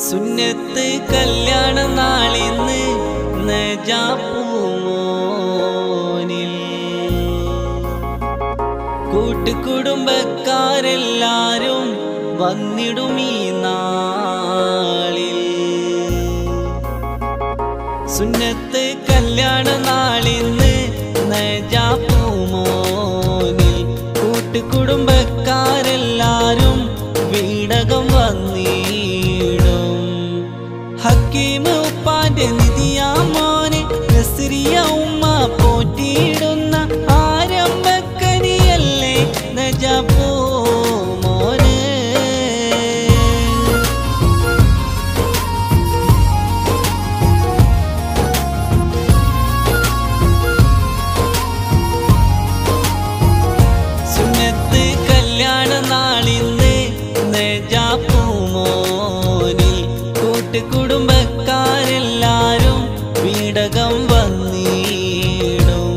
സുന്നത്ത് കല്യാണ നാളിന്ന് നജാപ്പൂമോനിൽ കൂട്ടുകുടുംബക്കാരെല്ലാരും വന്നിടും ഈ നാളിൽ സുന്നത്ത് കല്യാണ നാളിന്ന് നജാപ്പൂമോനിൽ കൂട്ടുകുടുംബക്കാരെല്ലാരും വീടകം വന്നിടും ഹക്കീം ഉപ്പാന്റെ നിധിയാ മോനെ നസ്രിയ ഉമ്മ പോറ്റിയിടുന്ന ആരംഭക്കനിയല്ലേ നജാപ്പൂ മോനെ സുന്നത്ത് കല്യാണ നാളിന്ന് നെജാപ്പൂമോനിൽ കൂട്ടുകുടുംബക്കാരെല്ലാരും വീടകം വന്നിടും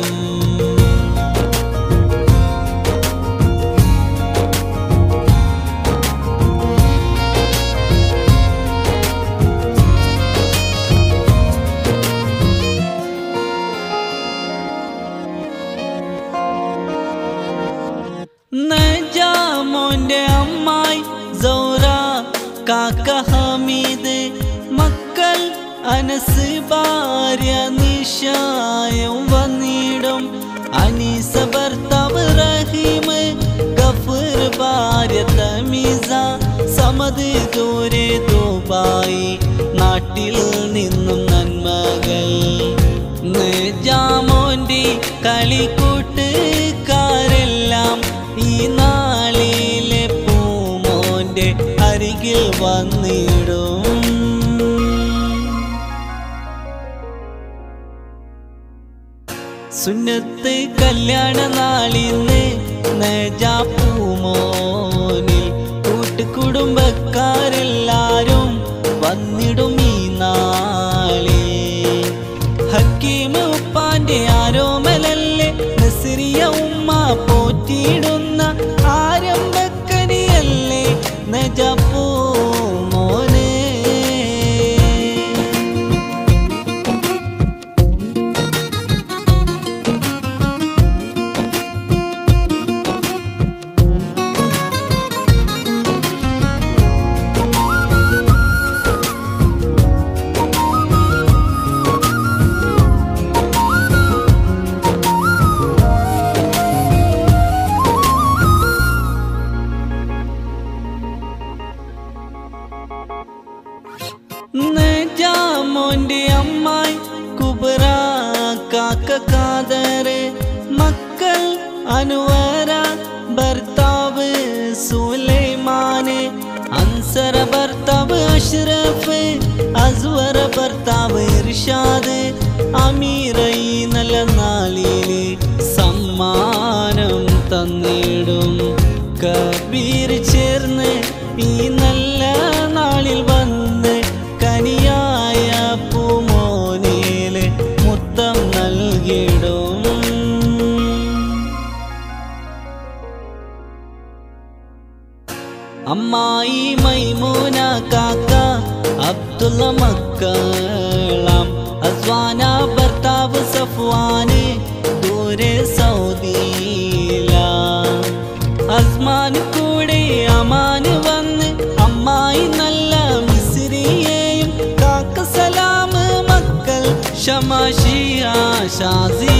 നജാമോന്റെ അമ്മായി സൗറ കാക്ക ഹമീദ് മക്കൾ അനസ് ഭാര്യ നിഷായും വന്നിടും അനീസ ഭർത്താവ് റഹീം ഗഫൂർ ഭാര്യ തമീസ സമത് ദൂരെ ദുബായി നാട്ടിൽ നിന്നും നന്മകൾ നെജാമോന്റെ കളിക്കൂട്ടുകാരെല്ലാം ഈ നാളിലെ പൂമോന്റെ അരികിൽ വന്നിടും സുന്നത്ത് കല്യാണ നാളിന്ന് നജാപ്പൂമോനിൽ കൂട്ടുകുടുംബക്കാരെല്ലാരും വന്നിടും ഈ നാളിൽ ഹക്കീം ഉപ്പാന്റെ ആരോമലല്ലേ നസിറിയ ഉമ്മ പോറ്റിയിടുന്ന ആരംഭക്കനിയല്ലേ നജാപ്പൂ മോനെ നജാമോന്റെ അമ്മായി കുബറ കാക്ക കാതറ് മക്കൾ അനുവര ഭർത്താവ് സുലൈമാന് അൻസറ ഭർത്താവ് അഷ്റഫ് അസ്വറ ഭർത്താവ് ഇർഷാദ് അമീറ ഈ നല്ല നാളില് സമ്മാനം തന്നിടും കബീർ ചേർന്ന് ഈ നല്ല നാളിൽ വന്ന് കനിയായ പൂമോനില് മുത്തം നൽകിടും അമ്മായി മൈമൂന കാക്ക അബ്ദുള്ള മക്കളാം അസ്വാന ഭർത്താവ് സഫ്വാന് ദൂരെ സൗദിയില അസ്മാൻ കൂടെ അമാന് വന്ന് അമ്മായി നല്ല മിസ്രിയെയും കാക്ക സലാം മക്കൾ ഷമാഷിയ ഷാസി